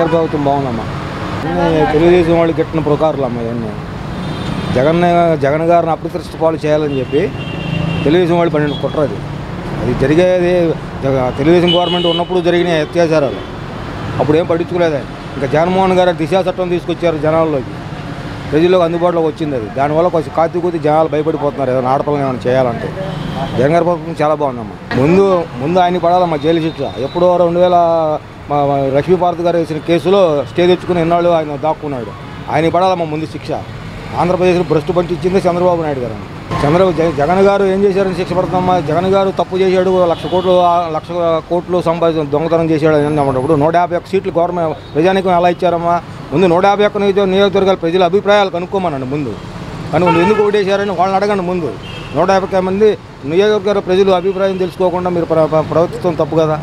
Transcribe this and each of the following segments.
గారి ప్రభుత్వం బాగుందమ్మా ఇవన్నీ తెలుగుదేశం వాళ్ళు గిట్టిన పుకారులు అమ్మ ఇవన్నీ జగన్ జగన్ గారిని అప్రతిష్ట పాలు చేయాలని చెప్పి తెలుగుదేశం వాళ్ళు పన్నెండు కుట్ర అది అది జరిగేది జగ- తెలుగుదేశం గవర్నమెంట్ ఉన్నప్పుడు జరిగిన అత్యాచారాలు అప్పుడు ఏం పట్టించుకోలేదు ఆయన. ఇంకా జగన్మోహన్ గారు దిశా చట్టం తీసుకొచ్చారు జనాల్లోకి ప్రజల్లోకి అందుబాటులోకి వచ్చింది అది దానివల్ల కొంచెం కాతి కూతి జనాలు భయపడిపోతున్నారు ఏదైనా ఆడపిల్లని ఏమైనా చేయాలంటే జగన్ గారి ప్రభుత్వం చాలా బాగుందమ్మా ముందు ముందు ఆయన పడాలమ్మా జైలు శిక్ష ఎప్పుడో రెండు వేల మా మా లక్ష్మీపార్వతి గారు వేసిన కేసులో స్టే తెచ్చుకుని ఎన్నాళ్ళు ఆయన దాక్కున్నాడు ఆయన పడాలమ్మా ముందు శిక్ష ఆంధ్రప్రదేశ్లో భ్రష్టు పట్టించింది చంద్రబాబు నాయుడు గారు చంద్రబాబు జగ- జగన్ గారు ఏం చేశారని శిక్ష పడుతున్నామా జగన్ గారు తప్పు చేశాడు లక్ష కోట్లు ఆ లక్ష కోట్లు సంపాదించిన దొంగతనం చేశాడు అని అన్నప్పుడు నూట యాభై ఒక్క సీట్లు గవర్నమెంట్ ప్రజానికం ఎలా ఇచ్చారమ్మా ముందు నూట యాభై ఒక్క నియోజక నియోజకవర్గాల ప్రజల అభిప్రాయాలు కనుక్కోమనండి ముందు కానీ వాళ్ళు ఎందుకు ఓటేశారని వాళ్ళని అడగండి ముందు నూట యాభై ఒక్క మంది నియోజకవర్గ ప్రజలు అభిప్రాయం తెలుసుకోకుండా మీరు ప్ర- ప్ర- ప్రవర్తిస్తాం తప్పు కదా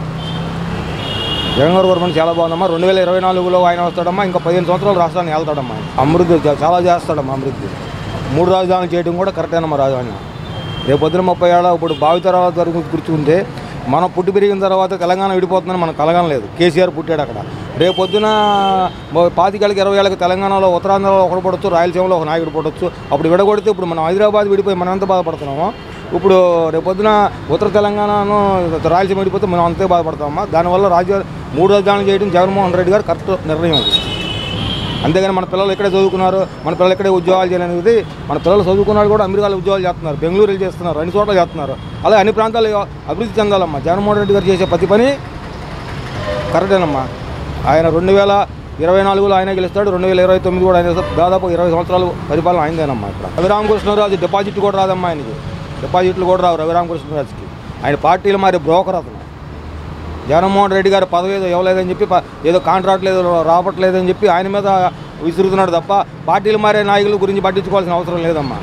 జగన్ గారు గవర్నమెంట్ చాలా బాగుందమ్మా రెండు వేల ఇరవై నాలుగులో ఆయన వస్తాడమ్మా ఇంకా పదిహేను సంవత్సరాలు రాష్ట్రాన్ని వెళ్తాడమ్మా అభివృద్ధి చా- చాలా చేస్తాడమ్మా అభివృద్ధి మూడు రాజధానులు చేయడం కూడా కరెక్టేనమ్మా రాజధాని రేపు పొద్దున ముప్పై ఏళ్ళ ఇప్పుడు భావితరాల తరగతి గుర్తుంటే మనం పుట్టి పెరిగిన తర్వాత తెలంగాణ విడిపోతుందని మనకు కలగం లేదు కేసీఆర్ పుట్టాడు అక్కడ రేపు పొద్దున మొ- పాతికేళ్ళకి ఇరవై ఏళ్ళకి తెలంగాణలో ఉత్తరాంధ్రలో ఒకడు పడవచ్చు రాయలసీమలో ఒక నాయకుడు పడవచ్చు అప్పుడు విడగొడితే ఇప్పుడు మనం హైదరాబాద్ విడిపోయి మనం ఎంత బాధపడుతున్నామో ఇప్పుడు రేపు పొద్దున ఉత్తర తెలంగాణను రాయలసీమ విడిపోతే మనం అంతే బాధపడతామమ్మా దానివల్ల రాజ్య మూడు రాజధానులు చేయడం జగన్మోహన్ రెడ్డి గారు కరెక్ట్ నిర్ణయం అది అంతేగాని మన పిల్లలు ఇక్కడే చదువుకున్నారు మన పిల్లలు ఇక్కడే ఉద్యోగాలు చేయాలనేది మన పిల్లలు చదువుకున్నారు కూడా అమెరికాలో ఉద్యోగాలు చేస్తున్నారు బెంగళూరు వెళ్ళి చేస్తున్నారు అన్ని చోట్ల చేస్తున్నారు అలాగే అన్ని ప్రాంతాలు అభివృద్ధి చెందాలమ్మా జగన్మోహన్ రెడ్డి గారు చేసే ప్రతి పని కరెక్టేనమ్మా ఆయన రెండు వేల ఇరవై నాలుగులో ఆయన గెలుస్తాడు రెండు వేల ఇరవై తొమ్మిది కూడా ఆయన గెలుస్తాడు. దాదాపు ఇరవై సంవత్సరాలు పరిపాలన ఆయనదేనమ్మా ఇక్కడ రవిరామకృష్ణరాజు డిపాజిట్ కూడా రాదమ్మా ఆయనకి డిపాజిట్లు కూడా రావు రవిరామకృష్ణరాజుకి ఆయన పార్టీలు మరి బ్రోకర్ అతను జగన్మోహన్ రెడ్డి గారు పదవి ఏదో ఇవ్వలేదని చెప్పి ప- ఏదో కాంట్రాక్ట్ లేదు రావట్లేదని చెప్పి ఆయన మీద విసురుతున్నాడు తప్ప పార్టీలు మారే నాయకుల గురించి పట్టించుకోవాల్సిన అవసరం లేదమ్మా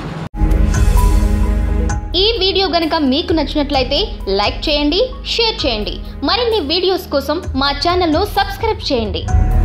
ఈ వీడియో గనుక మీకు నచ్చినట్లయితే లైక్ చేయండి షేర్ చేయండి మరిన్ని వీడియోస్ కోసం మా ఛానల్ను సబ్స్క్రైబ్ చేయండి